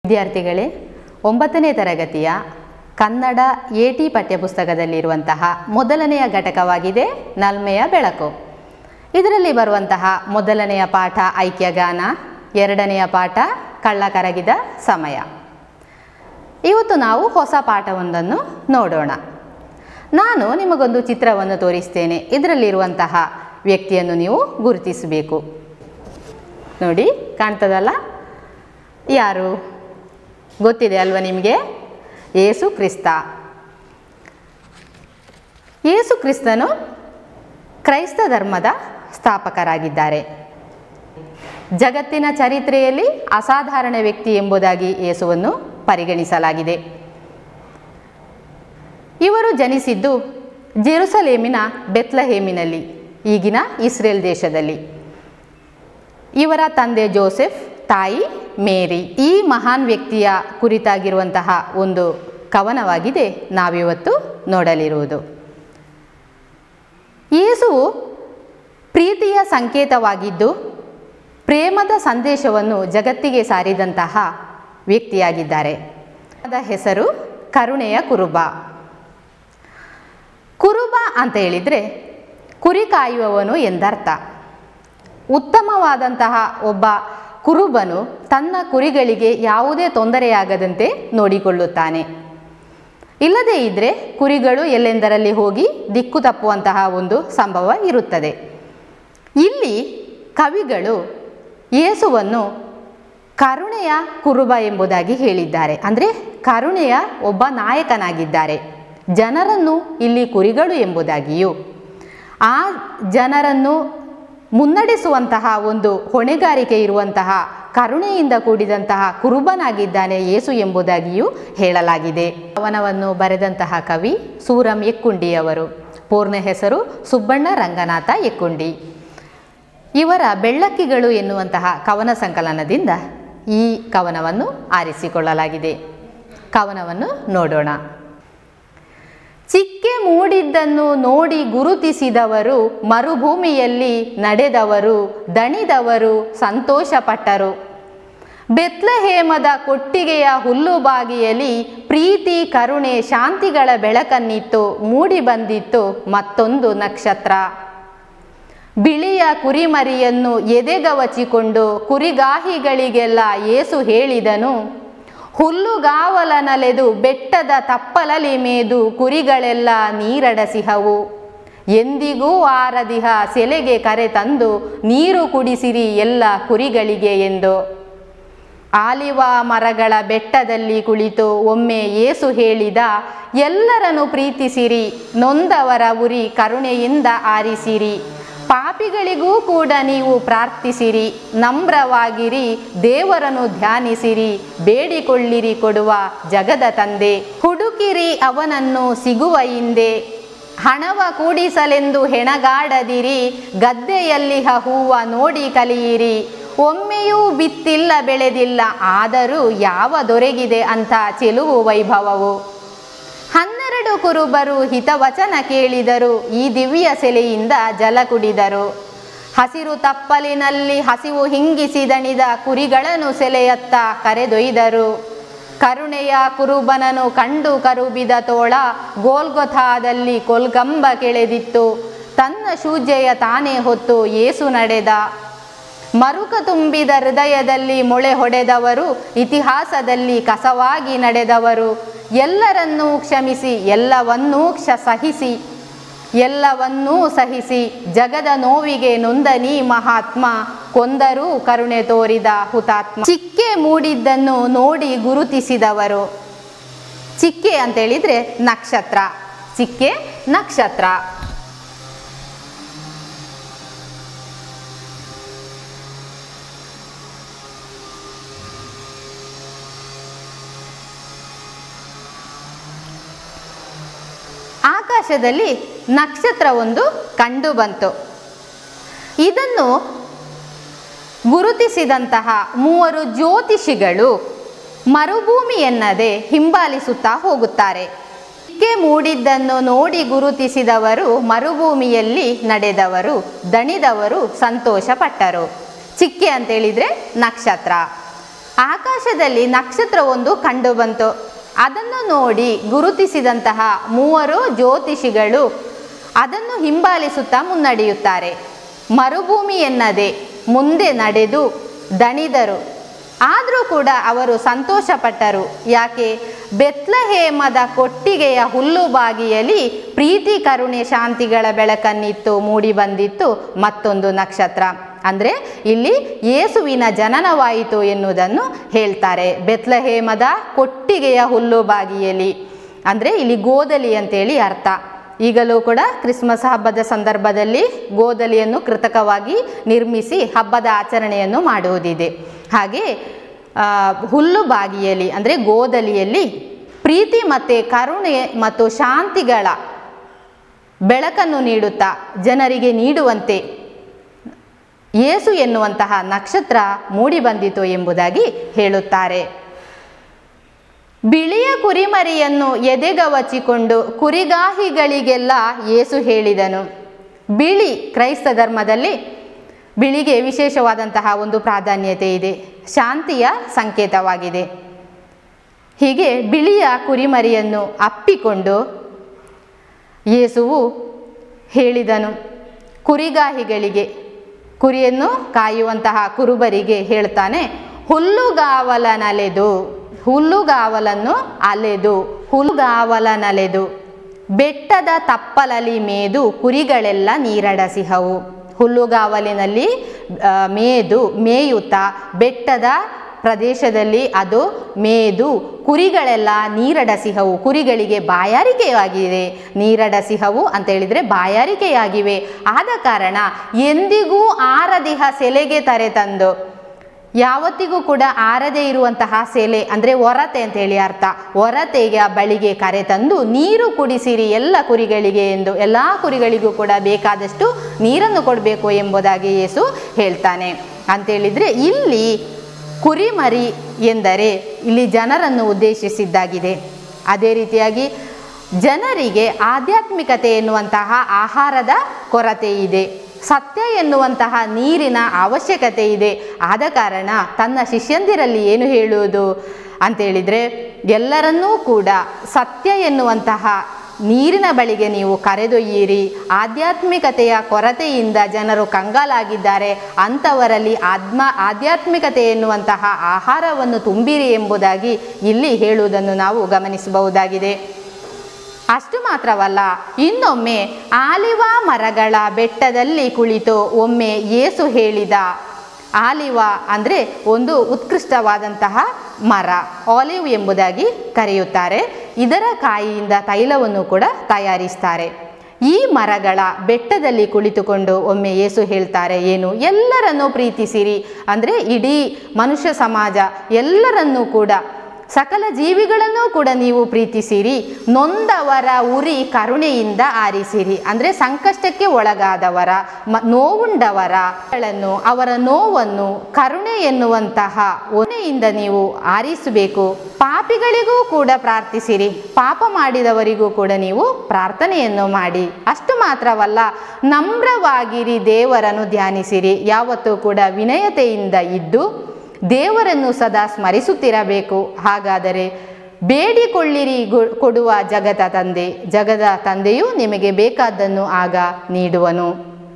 ವಿದ್ಯಾರ್ಥಿಗಳೇ ಒಂಬತ್ತನೇ ತರಗತಿಯ ಕನ್ನಡ ಎ ಟಿ ಪಠ್ಯಪುಸ್ತಕದಲ್ಲಿರುವಂತಹ ಮೊದಲನೆಯ ಘಟಕವಾಗಿದೆ ನಲ್ಮೆಯ ಬೆಳಕು ಇದರಲ್ಲಿ ಬರುವಂತಹ ಮೊದಲನೆಯ ಪಾಠ ಐಕ್ಯಗಾನ ಎರಡನೆಯ ಪಾಠ ಕಳ್ಳ ಕರಗಿದ ಸಮಯ ಇವತ್ತು ನಾವು ಹೊಸ ಪಾಠವೊಂದನ್ನು ನೋಡೋಣ ನಾನು ನಿಮಗೊಂದು ಚಿತ್ರವನ್ನು ತೋರಿಸ್ತೇನೆ ಇದರಲ್ಲಿರುವಂತಹ ವ್ಯಕ್ತಿಯನ್ನು ನೀವು ಗುರುತಿಸಬೇಕು ನೋಡಿ ಕಾಣ್ತದಲ್ಲ ಯಾರು ಗೊತ್ತಿದೆ ಅಲ್ವಾ ನಿಮಗೆ ಏಸು ಕ್ರಿಸ್ತ ಏಸು ಕ್ರಿಸ್ತನು ಕ್ರೈಸ್ತ ಧರ್ಮದ ಸ್ಥಾಪಕರಾಗಿದ್ದಾರೆ ಜಗತ್ತಿನ ಚರಿತ್ರೆಯಲ್ಲಿ ಅಸಾಧಾರಣ ವ್ಯಕ್ತಿ ಎಂಬುದಾಗಿ ಯೇಸುವನ್ನು ಪರಿಗಣಿಸಲಾಗಿದೆ ಇವರು ಜನಿಸಿದ್ದು ಜೆರುಸಲೇಮಿನ ಬೆತ್ಲಹೇಮಿನಲ್ಲಿ ಈಗಿನ ಇಸ್ರೇಲ್ ದೇಶದಲ್ಲಿ ಇವರ ತಂದೆ ಜೋಸೆಫ್ ತಾಯಿ ಮೇರಿ ಈ ಮಹಾನ್ ವ್ಯಕ್ತಿಯ ಕುರಿತಾಗಿರುವಂತಹ ಒಂದು ಕವನವಾಗಿದೆ ನಾವಿವತ್ತು ನೋಡಲಿರುವುದು ಯೇಸುವು ಪ್ರೀತಿಯ ಸಂಕೇತವಾಗಿದ್ದು ಪ್ರೇಮದ ಸಂದೇಶವನ್ನು ಜಗತ್ತಿಗೆ ಸಾರಿದಂತಹ ವ್ಯಕ್ತಿಯಾಗಿದ್ದಾರೆ ಅದರ ಹೆಸರು ಕರುಣೆಯ ಕುರುಬ ಕುರುಬ ಅಂತ ಹೇಳಿದರೆ ಕುರಿ ಕಾಯುವವನು ಎಂದರ್ಥ ಉತ್ತಮವಾದಂತಹ ಒಬ್ಬ ಕುರುಬನು ತನ್ನ ಕುರಿಗಳಿಗೆ ಯಾವುದೇ ತೊಂದರೆಯಾಗದಂತೆ ನೋಡಿಕೊಳ್ಳುತ್ತಾನೆ ಇಲ್ಲದೇ ಇದ್ದರೆ ಕುರಿಗಳು ಎಲ್ಲೆಂದರಲ್ಲಿ ಹೋಗಿ ದಿಕ್ಕು ತಪ್ಪುವಂತಹ ಒಂದು ಸಂಭವ ಇರುತ್ತದೆ ಇಲ್ಲಿ ಕವಿಗಳು ಯೇಸುವನ್ನು ಕರುಣೆಯ ಕುರುಬ ಎಂಬುದಾಗಿ ಹೇಳಿದ್ದಾರೆ ಅಂದರೆ ಕರುಣೆಯ ಒಬ್ಬ ನಾಯಕನಾಗಿದ್ದಾರೆ ಜನರನ್ನು ಇಲ್ಲಿ ಕುರಿಗಳು ಎಂಬುದಾಗಿಯೂ ಆ ಜನರನ್ನು ಮುನ್ನಡೆಸುವಂತಹ ಒಂದು ಹೊಣೆಗಾರಿಕೆ ಇರುವಂತಹ ಕರುಣೆಯಿಂದ ಕೂಡಿದಂತಹ ಕುರುಬನಾಗಿದ್ದಾನೆ ಯೇಸು ಎಂಬುದಾಗಿಯೂ ಹೇಳಲಾಗಿದೆ ಕವನವನ್ನು ಬರೆದಂತಹ ಕವಿ ಸೂರಂ ಎಕ್ಕುಂಡಿಯವರು ಪೂರ್ಣ ಹೆಸರು ಸುಬ್ಬಣ್ಣ ರಂಗನಾಥ ಎಕ್ಕುಂಡಿ ಇವರ ಬೆಳ್ಳಕ್ಕಿಗಳು ಎನ್ನುವಂತಹ ಕವನ ಸಂಕಲನದಿಂದ ಈ ಕವನವನ್ನು ಆರಿಸಿಕೊಳ್ಳಲಾಗಿದೆ ಕವನವನ್ನು ನೋಡೋಣ ಚಿಕ್ಕೆ ಮೂಡಿದ್ದನ್ನು ನೋಡಿ ಗುರುತಿಸಿದವರು ಮರುಭೂಮಿಯಲ್ಲಿ ನಡೆದವರು ದಣಿದವರು ಸಂತೋಷಪಟ್ಟರು ಬೆತ್ಲಹೇಮದ ಕೊಟ್ಟಿಗೆಯ ಹುಲ್ಲುಬಾಗಿಯಲ್ಲಿ ಪ್ರೀತಿ ಕರುಣೆ ಶಾಂತಿಗಳ ಬೆಳಕನ್ನಿತ್ತು ಮೂಡಿ ಬಂದಿತ್ತು ಮತ್ತೊಂದು ನಕ್ಷತ್ರ ಬಿಳಿಯ ಕುರಿಮರಿಯನ್ನು ಎದೆಗವಚಿಕೊಂಡು ಕುರಿಗಾಹಿಗಳಿಗೆಲ್ಲ ಏಸು ಹೇಳಿದನು ಹುಲ್ಲುಗಾವಲನಲೆದು ಬೆಟ್ಟದ ತಪ್ಪಲಲಿ ಮೇದು ಕುರಿಗಳೆಲ್ಲ ನೀರಡಸಿಹವು ಎಂದಿಗೂ ಆರದಿಹ ಸೆಲೆಗೆ ಕರೆ ತಂದು ನೀರು ಕುಡಿಸಿರಿ ಎಲ್ಲ ಕುರಿಗಳಿಗೆ ಎಂದು ಆಲಿವ ಮರಗಳ ಬೆಟ್ಟದಲ್ಲಿ ಕುಳಿತು ಒಮ್ಮೆ ಏಸು ಹೇಳಿದ ಎಲ್ಲರನ್ನು ಪ್ರೀತಿಸಿರಿ ನೊಂದವರ ಉರಿ ಕರುಣೆಯಿಂದ ಆರಿಸಿರಿ ಪಾಪಿಗಳಿಗೂ ಕೂಡ ನೀವು ಪ್ರಾರ್ಥಿಸಿರಿ ನಮ್ರವಾಗಿರಿ ದೇವರನ್ನು ಧ್ಯಾನಿಸಿರಿ ಬೇಡಿಕೊಳ್ಳಿರಿ ಕೊಡುವ ಜಗದ ತಂದೆ ಹುಡುಕಿರಿ ಅವನನ್ನು ಸಿಗುವ ಹಿಂದೆ ಹಣವ ಕೂಡಿಸಲೆಂದು ಹೆಣಗಾಡದಿರಿ ಗದ್ದೆಯಲ್ಲಿಹ ಹೂವ ನೋಡಿ ಕಲಿಯಿರಿ ಒಮ್ಮೆಯೂ ಬಿತ್ತಿಲ್ಲ ಬೆಳೆದಿಲ್ಲ ಆದರೂ ಯಾವ ದೊರೆಗಿದೆ ಅಂತ ಚೆಲುವು ವೈಭವವು ಹನ್ನೆರಡು ಕುರುಬರು ಹಿತವಚನ ಕೇಳಿದರು ಈ ದಿವ್ಯ ಸೆಲೆಯಿಂದ ಜಲ ಕುಡಿದರು ಹಸಿರು ತಪ್ಪಲಿನಲ್ಲಿ ಹಸಿವು ಹಿಂಗಿಸಿದಣಿದ ಕುರಿಗಳನ್ನು ಸೆಲೆಯತ್ತ ಕರೆದೊಯ್ದರು ಕರುಣೆಯ ಕುರುಬನನು ಕಂಡು ಕರುಬಿದ ತೋಳ ಗೋಲ್ಗೊಥಾದಲ್ಲಿ ಕೊಲ್ಗಂಬ ಕೆಳೆದಿತ್ತು ತನ್ನ ಶೂಜೆಯ ತಾನೇ ಹೊತ್ತು ಏಸು ನಡೆದ ಮರುಕ ತುಂಬಿದ ಹೃದಯದಲ್ಲಿ ಮೊಳೆ ಹೊಡೆದವರು ಇತಿಹಾಸದಲ್ಲಿ ಕಸವಾಗಿ ನಡೆದವರು ಎಲ್ಲರನ್ನೂ ಕ್ಷಮಿಸಿ ಎಲ್ಲವನ್ನೂ ಕ್ಷ ಸಹಿಸಿ ಎಲ್ಲವನ್ನೂ ಸಹಿಸಿ ಜಗದ ನೋವಿಗೆ ನೊಂದ ನೀ ಮಹಾತ್ಮ ಕೊಂದರೂ ಕರುಣೆ ತೋರಿದ ಹುತಾತ್ಮ ಚಿಕ್ಕೆ ಮೂಡಿದ್ದನ್ನು ನೋಡಿ ಗುರುತಿಸಿದವರು ಚಿಕ್ಕೆ ಅಂತೇಳಿದರೆ ನಕ್ಷತ್ರ ಚಿಕ್ಕೆ ನಕ್ಷತ್ರ ಆಕಾಶದಲ್ಲಿ ನಕ್ಷತ್ರ ಒಂದು ಕಂಡು ಬಂತು ಇದನ್ನು ಗುರುತಿಸಿದಂತಹ ಮೂವರು ಜ್ಯೋತಿಷಿಗಳು ಮರುಭೂಮಿ ಎನ್ನದೆ ಹಿಂಬಾಲಿಸುತ್ತಾ ಹೋಗುತ್ತಾರೆ ಚಿಕ್ಕೆ ಮೂಡಿದ್ದನ್ನು ನೋಡಿ ಗುರುತಿಸಿದವರು ಮರುಭೂಮಿಯಲ್ಲಿ ನಡೆದವರು ದಣಿದವರು ಸಂತೋಷಪಟ್ಟರು ಚಿಕ್ಕೆ ಅಂತೇಳಿದರೆ ನಕ್ಷತ್ರ ಆಕಾಶದಲ್ಲಿ ನಕ್ಷತ್ರವೊಂದು ಕಂಡುಬಂತು ಅದನ್ನು ನೋಡಿ ಗುರುತಿಸಿದಂತಹ ಮೂವರು ಜ್ಯೋತಿಷಿಗಳು ಅದನ್ನು ಹಿಂಬಾಲಿಸುತ್ತಾ ಮುನ್ನಡೆಯುತ್ತಾರೆ ಮರುಭೂಮಿ ಎನ್ನದೆ ಮುಂದೆ ನಡೆದು ದಣಿದರು ಆದರೂ ಕೂಡ ಅವರು ಸಂತೋಷಪಟ್ಟರು ಯಾಕೆ ಬೆತ್ಲಹೇಮದ ಕೊಟ್ಟಿಗೆಯ ಹುಲ್ಲುಬಾಗಿಯಲ್ಲಿ ಪ್ರೀತಿ ಕರುಣೆ ಶಾಂತಿಗಳ ಬೆಳಕನ್ನಿತ್ತು ಮೂಡಿ ಬಂದಿತ್ತು ಮತ್ತೊಂದು ನಕ್ಷತ್ರ ಅಂದರೆ ಇಲ್ಲಿ ಯೇಸುವಿನ ಜನನವಾಯಿತು ಎನ್ನುವುದನ್ನು ಹೇಳ್ತಾರೆ ಬೆತ್ಲಹೇಮದ ಕೊಟ್ಟಿಗೆಯ ಹುಲ್ಲುಬಾಗಿಯಲ್ಲಿ ಅಂದರೆ ಇಲ್ಲಿ ಗೋದಲಿ ಅಂತೇಳಿ ಅರ್ಥ ಈಗಲೂ ಕೂಡ ಕ್ರಿಸ್ಮಸ್ ಹಬ್ಬದ ಸಂದರ್ಭದಲ್ಲಿ ಗೋದಲಿಯನ್ನು ಕೃತಕವಾಗಿ ನಿರ್ಮಿಸಿ ಹಬ್ಬದ ಆಚರಣೆಯನ್ನು ಮಾಡುವುದಿದೆ ಹಾಗೆ ಆ, ಹುಲ್ಲು ಬಾಗಿಯಲ್ಲಿ ಅಂದರೆ ಗೋದಲಿಯಲ್ಲಿ ಪ್ರೀತಿ ಮತ್ತು ಕರುಣೆ ಮತ್ತು ಶಾಂತಿಗಳ ಬೆಳಕನ್ನು ನೀಡುತ್ತಾ ಜನರಿಗೆ ನೀಡುವಂತೆ ಯೇಸು ಎನ್ನುವಂತಹ ನಕ್ಷತ್ರ ಮೂಡಿಬಂದಿತು ಎಂಬುದಾಗಿ ಹೇಳುತ್ತಾರೆ ಬಿಳಿಯ ಕುರಿಮರಿಯನ್ನು ಎದೆಗವಚಿಕೊಂಡು ಕುರಿಗಾಹಿಗಳಿಗೆಲ್ಲ ಯೇಸು ಹೇಳಿದನು ಬಿಳಿ ಕ್ರೈಸ್ತ ಧರ್ಮದಲ್ಲಿ ಬಿಳಿಗೆ ವಿಶೇಷವಾದಂತಹ ಒಂದು ಪ್ರಾಧಾನ್ಯತೆ ಇದೆ ಶಾಂತಿಯ ಸಂಕೇತವಾಗಿದೆ ಹೀಗೆ ಬಿಳಿಯ ಕುರಿಮರಿಯನ್ನು ಅಪ್ಪಿಕೊಂಡು ಯೇಸುವು ಹೇಳಿದನು ಕುರಿಗಾಹಿಗಳಿಗೆ ಕುರಿಯನ್ನು ಕಾಯುವಂತಹ ಕುರುಬರಿಗೆ ಹೇಳ್ತಾನೆ ಹುಲ್ಲುಗಾವಲನಲೆದು ಹುಲ್ಲುಗಾವಲನ್ನು ಅಲೆದು ಹುಲ್ಲುಗಾವಲನಲೆದು ಬೆಟ್ಟದ ತಪ್ಪಲಲ್ಲಿ ಮೇದು ಕುರಿಗಳೆಲ್ಲ ನೀರಡಸಿಹವು ಹುಲ್ಲುಗಾವಲಿನಲ್ಲಿ ಆ, ಮೇದು ಮೇಯುತ್ತಾ ಬೆಟ್ಟದ ಪ್ರದೇಶದಲ್ಲಿ ಅದು ಮೇದು ಕುರಿಗಳೆಲ್ಲ ನೀರಡಸಿಹವು ಕುರಿಗಳಿಗೆ ಬಾಯಾರಿಕೆಯಾಗಿದೆ ನೀರಡಸಿಹವು ಅಂತ ಹೇಳಿದರೆ ಬಾಯಾರಿಕೆಯಾಗಿವೆ ಆದ ಕಾರಣ ಎಂದಿಗೂ ಆರದಿಹ ಸೆಲೆಗೆ ತರೆ ತಂದು ಯಾವತ್ತಿಗೂ ಕೂಡ ಆರದೇ ಇರುವಂತಹ ಸೆಲೆ ಅಂದರೆ ಹೊರತೆ ಅಂತ ಹೇಳಿ ಅರ್ಥ ಹೊರತೆಯ ಬಳಿಗೆ ಕರೆತಂದು ನೀರು ಕುಡಿಸಿರಿ ಎಲ್ಲ ಕುರಿಗಳಿಗೆ ಎಂದು ಎಲ್ಲ ಕುರಿಗಳಿಗೂ ಕೂಡ ಬೇಕಾದಷ್ಟು ನೀರನ್ನು ಕೊಡಬೇಕು ಎಂಬುದಾಗಿ ಯೇಸು ಹೇಳ್ತಾನೆ ಅಂತೇಳಿದರೆ ಇಲ್ಲಿ ಕುರಿಮರಿ ಎಂದರೆ ಇಲ್ಲಿ ಜನರನ್ನು ಉದ್ದೇಶಿಸಿದ್ದಾಗಿದೆ ಅದೇ ರೀತಿಯಾಗಿ ಜನರಿಗೆ ಆಧ್ಯಾತ್ಮಿಕತೆ ಎನ್ನುವಂತಹ ಆಹಾರದ ಕೊರತೆ ಇದೆ ಸತ್ಯ ಎನ್ನುವಂತಹ ನೀರಿನ ಅವಶ್ಯಕತೆ ಇದೆ ಆದ ಕಾರಣ ತನ್ನ ಶಿಷ್ಯಂದಿರಲ್ಲಿ ಏನು ಹೇಳುವುದು ಅಂತೇಳಿದರೆ ಎಲ್ಲರನ್ನೂ ಕೂಡ ಸತ್ಯ ಎನ್ನುವಂತಹ ನೀರಿನ ಬಳಿಗೆ ನೀವು ಕರೆದೊಯ್ಯಿರಿ ಆಧ್ಯಾತ್ಮಿಕತೆಯ ಕೊರತೆಯಿಂದ ಜನರು ಕಂಗಾಲಾಗಿದ್ದಾರೆ ಅಂಥವರಲ್ಲಿ ಆತ್ಮ ಆಧ್ಯಾತ್ಮಿಕತೆ ಎನ್ನುವಂತಹ ಆಹಾರವನ್ನು ತುಂಬಿರಿ ಎಂಬುದಾಗಿ ಇಲ್ಲಿ ಹೇಳುವುದನ್ನು ನಾವು ಗಮನಿಸಬಹುದಾಗಿದೆ ಅಷ್ಟು ಮಾತ್ರವಲ್ಲ ಇನ್ನೊಮ್ಮೆ ಆಲಿವ ಮರಗಳ ಬೆಟ್ಟದಲ್ಲಿ ಕುಳಿತು ಒಮ್ಮೆ ಯೇಸು ಹೇಳಿದ ಆಲಿವ ಅಂದರೆ ಒಂದು ಉತ್ಕೃಷ್ಟವಾದಂತಹ ಮರ ಆಲಿವ್ ಎಂಬುದಾಗಿ ಕರೆಯುತ್ತಾರೆ ಇದರ ಕಾಯಿಯಿಂದ ತೈಲವನ್ನು ಕೂಡ ತಯಾರಿಸ್ತಾರೆ ಈ ಮರಗಳ ಬೆಟ್ಟದಲ್ಲಿ ಕುಳಿತುಕೊಂಡು ಒಮ್ಮೆ ಯೇಸು ಹೇಳ್ತಾರೆ ಏನು ಎಲ್ಲರನ್ನೂ ಪ್ರೀತಿಸಿರಿ ಅಂದರೆ ಇಡೀ ಮನುಷ್ಯ ಸಮಾಜ ಎಲ್ಲರನ್ನೂ ಕೂಡ ಸಕಲ ಜೀವಿಗಳನ್ನು ಕೂಡ ನೀವು ಪ್ರೀತಿಸಿರಿ ನೊಂದವರ ಉರಿ ಕರುಣೆಯಿಂದ ಆರಿಸಿರಿ ಅಂದರೆ ಸಂಕಷ್ಟಕ್ಕೆ ಒಳಗಾದವರ ಮ ನೋವುಂಡವರ ಗಳನ್ನು ಅವರ ನೋವನ್ನು ಕರುಣೆ ಎನ್ನುವಂತಹ ಒನೆಯಿಂದ ನೀವು ಆರಿಸಬೇಕು ಪಾಪಿಗಳಿಗೂ ಕೂಡ ಪ್ರಾರ್ಥಿಸಿರಿ ಪಾಪ ಮಾಡಿದವರಿಗೂ ಕೂಡ ನೀವು ಪ್ರಾರ್ಥನೆಯನ್ನು ಮಾಡಿ ಅಷ್ಟು ಮಾತ್ರವಲ್ಲ ನಮ್ರವಾಗಿರಿ ದೇವರನ್ನು ಧ್ಯಾನಿಸಿರಿ ಯಾವತ್ತೂ ಕೂಡ ವಿನಯತೆಯಿಂದ ಇದ್ದು ದೇವರನ್ನು ಸದಾ ಸ್ಮರಿಸುತ್ತಿರಬೇಕು ಹಾಗಾದರೆ ಬೇಡಿಕೊಳ್ಳಿರಿ ಗೊ- ಕೊಡುವ ಜಗದ ತಂದೆ ಜಗದ ತಂದೆಯು ನಿಮಗೆ ಬೇಕಾದ್ದನ್ನು ಆಗ ನೀಡುವನು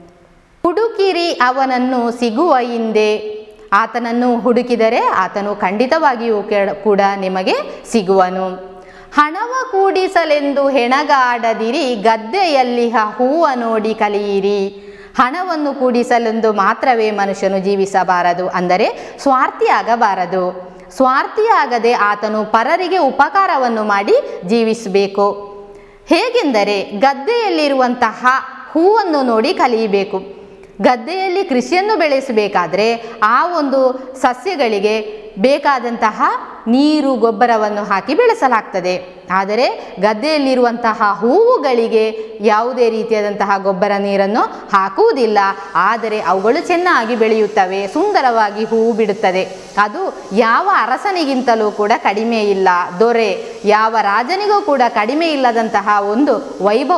ಹುಡುಕಿರಿ ಅವನನ್ನು ಸಿಗುವ ಹಿಂದೆ ಆತನನ್ನು ಹುಡುಕಿದರೆ ಆತನು ಖಂಡಿತವಾಗಿಯೂ ಕೆಡ- ಕೂಡ ನಿಮಗೆ ಸಿಗುವನು ಹಣವ ಕೂಡಿಸಲೆಂದು ಹೆಣಗಾಡದಿರಿ ಗದ್ದೆಯಲ್ಲಿ ಹ- ಹೂವ ನೋಡಿ ಕಲಿಯಿರಿ ಹಣವನ್ನು ಕೂಡಿಸಲೆಂದು ಮಾತ್ರವೇ ಮನುಷ್ಯನು ಜೀವಿಸಬಾರದು ಅಂದರೆ ಸ್ವಾರ್ಥಿಯಾಗಬಾರದು ಸ್ವಾರ್ಥಿಯಾಗದೆ ಆತನು ಪರರಿಗೆ ಉಪಕಾರವನ್ನು ಮಾಡಿ ಜೀವಿಸಬೇಕು ಹೇಗೆಂದರೆ ಗದ್ದೆಯಲ್ಲಿರುವಂತಹ ಹೂವನ್ನು ನೋಡಿ ಕಲಿಯಬೇಕು ಗದ್ದೆಯಲ್ಲಿ ಕೃಷಿಯನ್ನು ಬೆಳೆಸಬೇಕಾದ್ರೆ ಆ ಒಂದು ಸಸ್ಯಗಳಿಗೆ ಬೇಕಾದಂತಹ ನೀರು ಗೊಬ್ಬರವನ್ನು ಹಾಕಿ ಬೆಳೆಸಲಾಗ್ತದೆ ಆದರೆ ಗದ್ದೆಯಲ್ಲಿರುವಂತಹ ಹೂವುಗಳಿಗೆ ಯಾವುದೇ ರೀತಿಯಾದಂತಹ ಗೊಬ್ಬರ ನೀರನ್ನು ಹಾಕುವುದಿಲ್ಲ ಆದರೆ ಅವುಗಳು ಚೆನ್ನಾಗಿ ಬೆಳೆಯುತ್ತವೆ ಸುಂದರವಾಗಿ ಹೂವು ಬಿಡುತ್ತದೆ ಅದು ಯಾವ ಅರಸನಿಗಿಂತಲೂ ಕೂಡ ಕಡಿಮೆ ಇಲ್ಲ ದೊರೆ ಯಾವ ರಾಜನಿಗೂ ಕೂಡ ಕಡಿಮೆ ಇಲ್ಲದಂತಹ ಒಂದು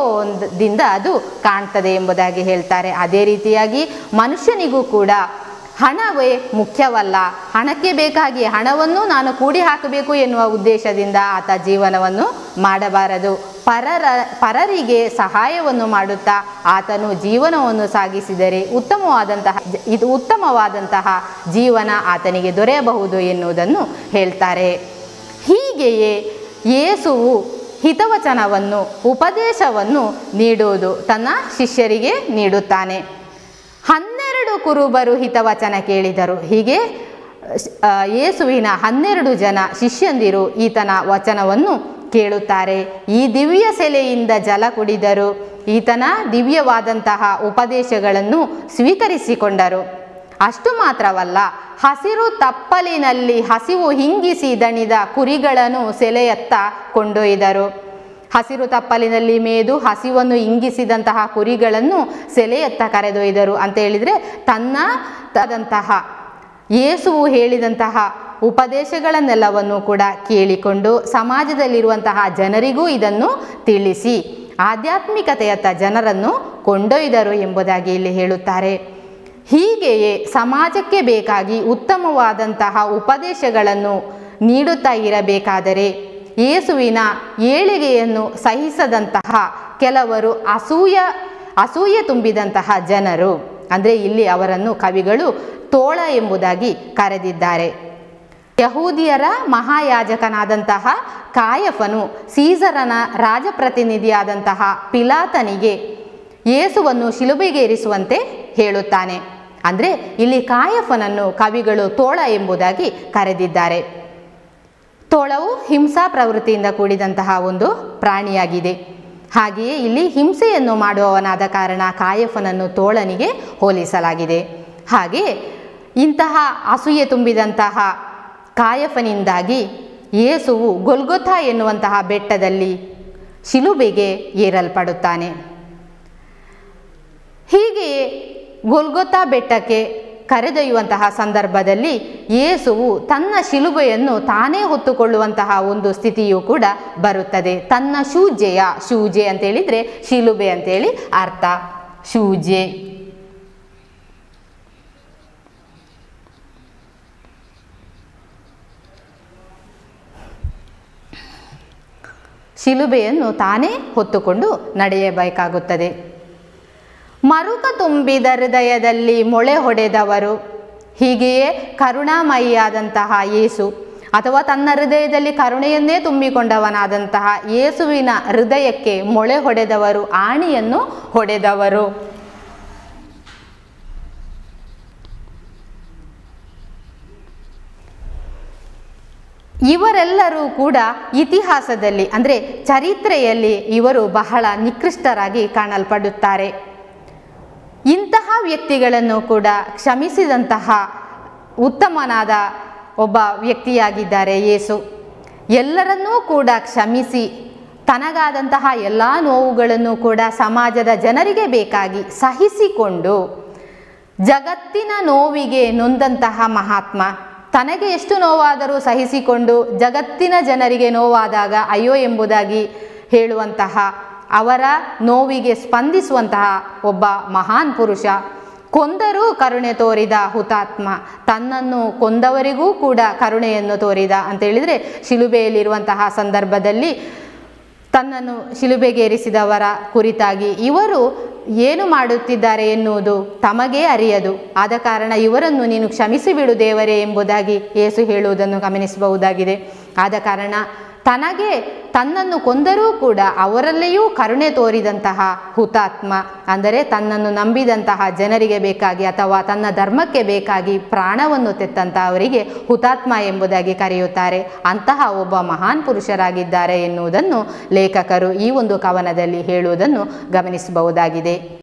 ವೈಭವದಿಂದ ಅದು ಕಾಣ್ತದೆ ಎಂಬುದಾಗಿ ಹೇಳ್ತಾರೆ ಅದೇ ರೀತಿಯಾಗಿ ಮನುಷ್ಯನಿಗೂ ಕೂಡ ಹಣವೇ ಮುಖ್ಯವಲ್ಲ ಹಣಕ್ಕೆ ಬೇಕಾಗಿ ಹಣವನ್ನು ನಾನು ಕೂಡಿ ಹಾಕಬೇಕು ಎನ್ನುವ ಉದ್ದೇಶದಿಂದ ಆತ ಜೀವನವನ್ನು ಮಾಡಬಾರದು ಪರರ ಪರರಿಗೆ ಸಹಾಯವನ್ನು ಮಾಡುತ್ತಾ ಆತನು ಜೀವನವನ್ನು ಸಾಗಿಸಿದರೆ ಉತ್ತಮವಾದಂತಹ ಇದು ಉತ್ತಮವಾದಂತಹ ಜೀವನ ಆತನಿಗೆ ದೊರೆಯಬಹುದು ಎನ್ನುವುದನ್ನು ಹೇಳ್ತಾರೆ ಹೀಗೆಯೇ ಯೇಸುವು ಹಿತವಚನವನ್ನು ಉಪದೇಶವನ್ನು ನೀಡುವುದು ತನ್ನ ಶಿಷ್ಯರಿಗೆ ನೀಡುತ್ತಾನೆ ಹನ್ನೆರಡು ಕುರುಬರು ಹಿತವಚನ ಕೇಳಿದರು ಹೀಗೆ ಆ, ಯೇಸುವಿನ ಹನ್ನೆರಡು ಜನ ಶಿಷ್ಯಂದಿರು ಈತನ ವಚನವನ್ನು ಕೇಳುತ್ತಾರೆ ಈ ದಿವ್ಯ ಸೆಲೆಯಿಂದ ಜಲ ಕುಡಿದರು ಈತನ ದಿವ್ಯವಾದಂತಹ ಉಪದೇಶಗಳನ್ನು ಸ್ವೀಕರಿಸಿಕೊಂಡರು ಅಷ್ಟು ಮಾತ್ರವಲ್ಲ ಹಸಿರು ತಪ್ಪಲಿನಲ್ಲಿ ಹಸಿವು ಹಿಂಗಿಸಿ ದಣಿದ ಕುರಿಗಳನ್ನು ಸೆಲೆಯತ್ತ ಕೊಂಡೊಯ್ದರು ಹಸಿರು ತಪ್ಪಲಿನಲ್ಲಿ ಮೇದು ಹಸಿವನ್ನು ಇಂಗಿಸಿದಂತಹ ಕುರಿಗಳನ್ನು ಸೆಲೆಯತ್ತ ಕರೆದೊಯ್ದರು ಅಂತ ಹೇಳಿದರೆ ತನ್ನ ತದಂತಹ ಯೇಸುವು ಹೇಳಿದಂತಹ ಉಪದೇಶಗಳನ್ನೆಲ್ಲವನ್ನು ಕೂಡ ಕೇಳಿಕೊಂಡು ಸಮಾಜದಲ್ಲಿರುವಂತಹ ಜನರಿಗೂ ಇದನ್ನು ತಿಳಿಸಿ ಆಧ್ಯಾತ್ಮಿಕತೆಯತ್ತ ಜನರನ್ನು ಕೊಂಡೊಯ್ದರು ಎಂಬುದಾಗಿ ಇಲ್ಲಿ ಹೇಳುತ್ತಾರೆ ಹೀಗೆಯೇ ಸಮಾಜಕ್ಕೆ ಬೇಕಾಗಿ ಉತ್ತಮವಾದಂತಹ ಉಪದೇಶಗಳನ್ನು ನೀಡುತ್ತಾ ಇರಬೇಕಾದರೆ ಯೇಸುವಿನ ಏಳಿಗೆಯನ್ನು ಸಹಿಸದಂತಹ ಕೆಲವರು ಅಸೂಯ ಅಸೂಯೆ ತುಂಬಿದಂತಹ ಜನರು ಅಂದರೆ ಇಲ್ಲಿ ಅವರನ್ನು ಕವಿಗಳು ತೋಳ ಎಂಬುದಾಗಿ ಕರೆದಿದ್ದಾರೆ ಯಹೂದಿಯರ ಮಹಾಯಾಜಕನಾದಂತಹ ಕಾಯಫನು ಸೀಸರನ ರಾಜಪ್ರತಿನಿಧಿಯಾದಂತಹ ಪಿಲಾತನಿಗೆ ಯೇಸುವನ್ನು ಶಿಲುಬೆಗೇರಿಸುವಂತೆ ಹೇಳುತ್ತಾನೆ ಅಂದರೆ ಇಲ್ಲಿ ಕಾಯಫನನ್ನು ಕವಿಗಳು ತೋಳ ಎಂಬುದಾಗಿ ಕರೆದಿದ್ದಾರೆ ತೋಳವು ಹಿಂಸಾ ಪ್ರವೃತ್ತಿಯಿಂದ ಕೂಡಿದಂತಹ ಒಂದು ಪ್ರಾಣಿಯಾಗಿದೆ ಹಾಗೆಯೇ ಇಲ್ಲಿ ಹಿಂಸೆಯನ್ನು ಮಾಡುವವನಾದ ಕಾರಣ ಕಾಯಫನನ್ನು ತೋಳನಿಗೆ ಹೋಲಿಸಲಾಗಿದೆ ಹಾಗೆ ಇಂತಹ ಅಸೂಯೆ ತುಂಬಿದಂತಹ ಕಾಯಫನಿಂದಾಗಿ ಯೇಸುವು ಗೊಲ್ಗೊಥ ಎನ್ನುವಂತಹ ಬೆಟ್ಟದಲ್ಲಿ ಶಿಲುಬೆಗೆ ಏರಲ್ಪಡುತ್ತಾನೆ ಹೀಗೆಯೇ ಗೊಲ್ಗೊಥ ಬೆಟ್ಟಕ್ಕೆ ಕರೆದೊಯ್ಯುವಂತಹ ಸಂದರ್ಭದಲ್ಲಿ ಯೇಸುವು ತನ್ನ ಶಿಲುಬೆಯನ್ನು ತಾನೇ ಹೊತ್ತುಕೊಳ್ಳುವಂತಹ ಒಂದು ಸ್ಥಿತಿಯೂ ಕೂಡ ಬರುತ್ತದೆ ತನ್ನ ಶೂಜೆಯ ಶೂಜೆ ಅಂತ ಹೇಳಿದ್ರೆ ಶಿಲುಬೆ ಅಂತೇಳಿ ಅರ್ಥ ಶೂಜೆ ಶಿಲುಬೆಯನ್ನು ತಾನೇ ಹೊತ್ತುಕೊಂಡು ನಡೆಯಬೇಕಾಗುತ್ತದೆ ಮರುಕ ತುಂಬಿದ ಹೃದಯದಲ್ಲಿ ಮೊಳೆ ಹೊಡೆದವರು ಹೀಗೆಯೇ ಕರುಣಾಮಯಿಯಾದಂತಹ ಯೇಸು ಅಥವಾ ತನ್ನ ಹೃದಯದಲ್ಲಿ ಕರುಣೆಯನ್ನೇ ತುಂಬಿಕೊಂಡವನಾದಂತಹ ಯೇಸುವಿನ ಹೃದಯಕ್ಕೆ ಮೊಳೆ ಹೊಡೆದವರು ಆಣಿಯನ್ನು ಹೊಡೆದವರು ಇವರೆಲ್ಲರೂ ಕೂಡ ಇತಿಹಾಸದಲ್ಲಿ ಅಂದರೆ ಚರಿತ್ರೆಯಲ್ಲಿ ಇವರು ಬಹಳ ನಿಕೃಷ್ಟರಾಗಿ ಕಾಣಲ್ಪಡುತ್ತಾರೆ ಇಂತಹ ವ್ಯಕ್ತಿಗಳನ್ನು ಕೂಡ ಕ್ಷಮಿಸಿದಂತಹ ಉತ್ತಮನಾದ ಒಬ್ಬ ವ್ಯಕ್ತಿಯಾಗಿದ್ದಾರೆ ಯೇಸು ಎಲ್ಲರನ್ನೂ ಕೂಡ ಕ್ಷಮಿಸಿ ತನಗಾದಂತಹ ಎಲ್ಲ ನೋವುಗಳನ್ನು ಕೂಡ ಸಮಾಜದ ಜನರಿಗೆ ಬೇಕಾಗಿ ಸಹಿಸಿಕೊಂಡು ಜಗತ್ತಿನ ನೋವಿಗೆ ನೊಂದಂತಹ ಮಹಾತ್ಮ ತನಗೆ ಎಷ್ಟು ನೋವಾದರೂ ಸಹಿಸಿಕೊಂಡು ಜಗತ್ತಿನ ಜನರಿಗೆ ನೋವಾದಾಗ ಅಯ್ಯೋ ಎಂಬುದಾಗಿ ಹೇಳುವಂತಹ ಅವರ ನೋವಿಗೆ ಸ್ಪಂದಿಸುವಂತಹ ಒಬ್ಬ ಮಹಾನ್ ಪುರುಷ ಕೊಂದರೂ ಕರುಣೆ ತೋರಿದ ಹುತಾತ್ಮ ತನ್ನನ್ನು ಕೊಂದವರಿಗೂ ಕೂಡ ಕರುಣೆಯನ್ನು ತೋರಿದ ಅಂತ ಹೇಳಿದರೆ ಶಿಲುಬೆಯಲ್ಲಿರುವಂತಹ ಸಂದರ್ಭದಲ್ಲಿ ತನ್ನನ್ನು ಶಿಲುಬೆಗೇರಿಸಿದವರ ಕುರಿತಾಗಿ ಇವರು ಏನು ಮಾಡುತ್ತಿದ್ದಾರೆ ಎನ್ನುವುದು ತಮಗೇ ಅರಿಯದು ಆದ ಕಾರಣ ಇವರನ್ನು ನೀನು ಕ್ಷಮಿಸಿಬಿಡು ದೇವರೇ ಎಂಬುದಾಗಿ ಯೇಸು ಹೇಳುವುದನ್ನು ಗಮನಿಸಬಹುದಾಗಿದೆ ಆದ ಕಾರಣ ತನಗೆ ತನ್ನನ್ನು ಕೊಂದರೂ ಕೂಡ ಅವರಲ್ಲಿಯೂ ಕರುಣೆ ತೋರಿದಂತಹ ಹುತಾತ್ಮ ಅಂದರೆ ತನ್ನನ್ನು ನಂಬಿದಂತಹ ಜನರಿಗೆ ಬೇಕಾಗಿ ಅಥವಾ ತನ್ನ ಧರ್ಮಕ್ಕೆ ಬೇಕಾಗಿ ಪ್ರಾಣವನ್ನು ತೆತ್ತಂತಹವರಿಗೆ ಹುತಾತ್ಮ ಎಂಬುದಾಗಿ ಕರೆಯುತ್ತಾರೆ ಅಂತಹ ಒಬ್ಬ ಮಹಾನ್ ಪುರುಷರಾಗಿದ್ದಾರೆ ಎನ್ನುವುದನ್ನು ಲೇಖಕರು ಈ ಒಂದು ಕವನದಲ್ಲಿ ಹೇಳುವುದನ್ನು ಗಮನಿಸಬಹುದಾಗಿದೆ